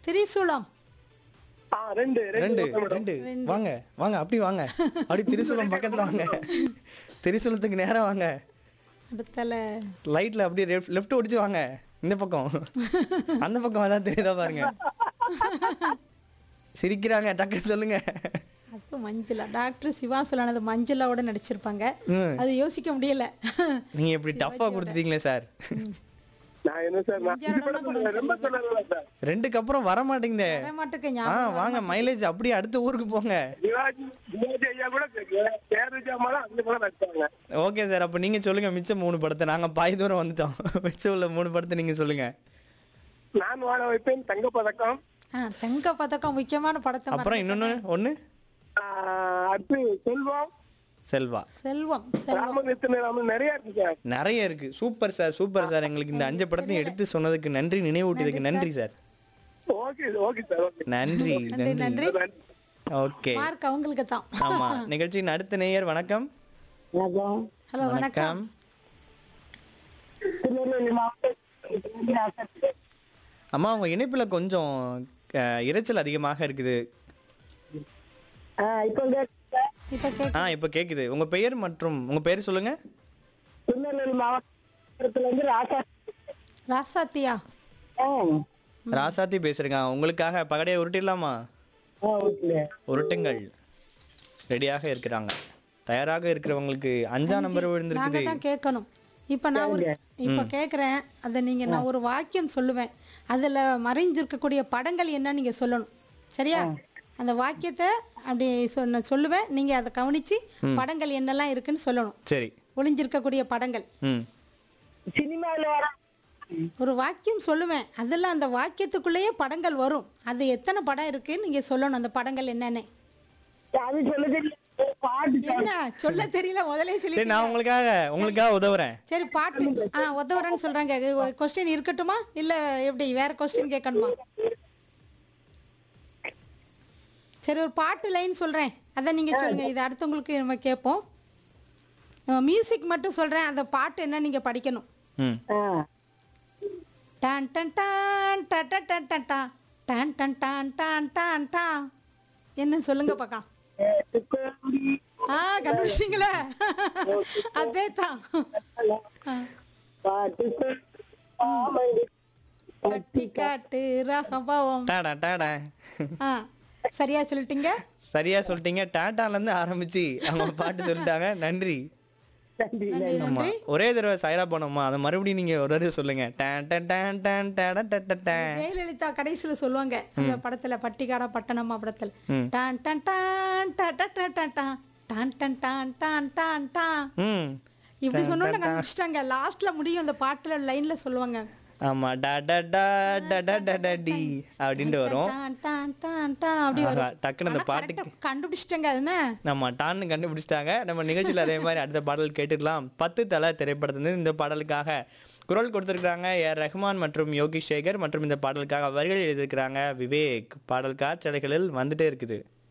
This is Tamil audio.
திரிசூலம் ஆ ரெண்டு ரெண்டு ரெண்டு மேடம் ரெண்டு வாங்க வாங்க அப்படி வாங்க அப்படி திரிசூலம் பக்கத்துல வாங்க திரிசூலத்துக்கு நேரா வாங்க அடுத்தல லைட்ல அப்படியே லெஃப்ட் ஒடிச்சு வாங்க இந்த பக்கம் அந்த பக்கம் அதான் தெரியுதா பாருங்க சிரிக்கிறாங்க டக்குன்னு சொல்லுங்க அது மஞ்சளா டாக்டர் சிவா சொல்லானது மஞ்சளாவோட நடிச்சிருப்பாங்க ம். அது யோசிக்க முடியல நீங்க இப்படி டஃப்பா கொடுத்துட்டீங்களே சார் நான் என்ன சார் நான் இது கூட சொல்ல- ரொம்ப சொல்லல சார் ரெண்டுக்கு அப்புறம் வர மாட்டேங்குதே வர மாட்டேங்க ஆ ஞாபகம் வாங்க மைலேஜ் அப்படியே அடுத்த ஊருக்கு போங்க சிவாஜி சிவாஜி ஐயா கூட பேரு ஜாமான் அந்த கூட நடிச்சாங்க ஓகே சார் அப்ப நீங்க சொல்லுங்க மிச்சம் மூணு படத்தை நாங்க பாதி தூரம் வந்துட்டோம் மிச்சம் உள்ள மூணு படத்தை நீங்க சொல்லுங்க நான் வாழ வைப்பேன் தங்க பதக்கம் ஆ தங்க பதக்கம் முக்கியமான படத்தை அப்புறம் இன்னொன்னு ஒண்ணு ஆ, அடுத்து செல்வம் செல்வா செல்வம் செல்வம் ராமகிருஷ்ண ராமன் நிறைய இருக்கு சார் நிறைய இருக்கு சூப்பர் சார் சூப்பர் சார் எங்களுக்கு இந்த அஞ்சு படத்தையும் எடுத்து சொன்னதுக்கு நன்றி நினைவூட்டியதுக்கு நன்றி sir okay okay sir okay நன்றி நன்றி நன்றி நன்றி ஓகே மார்க் அவங்களுக்கு தான் ஆமா நிகழ்ச்சியின் அடுத்த நேயர் வணக்கம் ஹலோ வணக்கம் திருநெல்வேலி மாவட்டம் அம்மா உங்க இணைப்புல கொஞ்சம் அஹ், இரைச்சல் அதிகமாக இருக்குது இப்போ இப்ப கேக் ஆ இப்ப கேக்குது உங்க பெயர் மற்றும் உங்க பெயர் சொல்லுங்க திருநெல்வேலி மாவட்டத்துல இருந்து ராசா ராசாத்தியா ராசாத்தி பேசுறேங்க உங்களுக்காக பகடையை உருட்டிடலாமா உருட்டுங்கள் ரெடியாக இருக்கிறாங்க தயாராக இருக்கிறவங்களுக்கு அஞ்சா நம்பர் நாங்க விழுந்திருக்குது தான் கேட்கணும் இப்ப நான் ஒரு இப்ப கேக்குறேன் அதை நீங்க நான் ஒரு வாக்கியம் சொல்லுவேன் அதுல மறைஞ்சிருக்கக்கூடிய படங்கள் என்ன நீங்க சொல்லணும் சரியா அந்த வாக்கியத்தை அப்படி சொன்ன சொல்லுவேன் நீங்க அதை கவனிச்சு படங்கள் என்னெல்லாம் இருக்குன்னு சொல்லணும் சரி ஒளிஞ்சிருக்கக்கூடிய படங்கள் ம் சினிமாவில் வர ஒரு வாக்கியம் சொல்லுவேன் அதெல்லாம் அந்த வாக்கியத்துக்குள்ளேயே படங்கள் வரும் அது எத்தனை படம் இருக்குன்னு நீங்க சொல்லணும் அந்த படங்கள் என்னென்ன அது சொல்ல தெரியல பாட்டு என்ன சொல்ல தெரியல முதலே சொல்லி சரி நான் உங்களுக்காக உங்களுக்காக உதவுறேன் சரி பாட்டு ஆ உதவுறேன்னு சொல்றாங்க கொஸ்டின் இருக்கட்டுமா இல்ல எப்படி வேற கொஸ்டின் கேட்கணுமா சரி ஒரு பாட்டு லைன் சொல்றேன் அதை நீங்க சொல்லுங்க இது அடுத்தவங்களுக்கு நம்ம கேட்போம் மியூசிக் மட்டும் சொல்றேன் அந்த பாட்டு என்ன நீங்க படிக்கணும் ம் டான் டன் டான் டா டா டன் டன் டா டான் டன் டான் டான் டான் டா என்ன சொல்லுங்க பார்க்கலாம் ஆ கண்டுபிடிச்சிங்களே அதே தான் பாட்டு கட்டி காட்டு ரகபாவம் டாடா டாடா ஆ சரியா சொல்லிட்டீங்க சரியா சொல்லிட்டீங்க டாட்டால இருந்து ஆரம்பிச்சு அவங்க பாட்டு சொல்லிட்டாங்க நன்றி நன்றி ஆமா நன்றி ஒரே தடவை சைரா போனோமா அதை மறுபடியும் நீங்க ஒரு தடவை சொல்லுங்க டான் டான் டான் டான் டாடா டட டான். ஜெயலலிதா கடைசியில சொல்லுவாங்க அந்த படத்துல பட்டிக்காடா பட்டணமா படத்துல ம். டான் டான் டான் டா டா டா டா டா டான் டான் டான் டான் டான் டான் ம் இப்படி சொன்னோன்னு கண்டுபிடிச்சிட்டாங்க லாஸ்ட்ல முடியும் அந்த பாட்டுல லைன்ல சொல்லுவாங்க ஆமா டா டா டா டா டா டா டா டி அப்படின்ட்டு வரும் டான் டான் டான் டான் அப்படி ஆஹா, வரும் டக்குன்னு அந்த ஆனா பாட்டுக்கு correct ஆ கண்டுபிடிச்சிட்டாங்க அதுன்னு நம்ம டான்னு கண்டுபிடிச்சிட்டாங்க நம்ம நிகழ்ச்சியில் அதே மாதிரி அடுத்த பாடல் கேட்டுக்கலாம் பத்து தலை திரைப்படத்திலிருந்து இந்த பாடலுக்காக குரல் கொடுத்துருக்காங்க ஏ ரஹ்மான் மற்றும் யோகி சேகர் மற்றும் இந்த பாடலுக்காக வரிகள் எழுதியிருக்கிறாங்க விவேக் பாடல் காட்சலைகளில் வந்துட்டே இருக்குது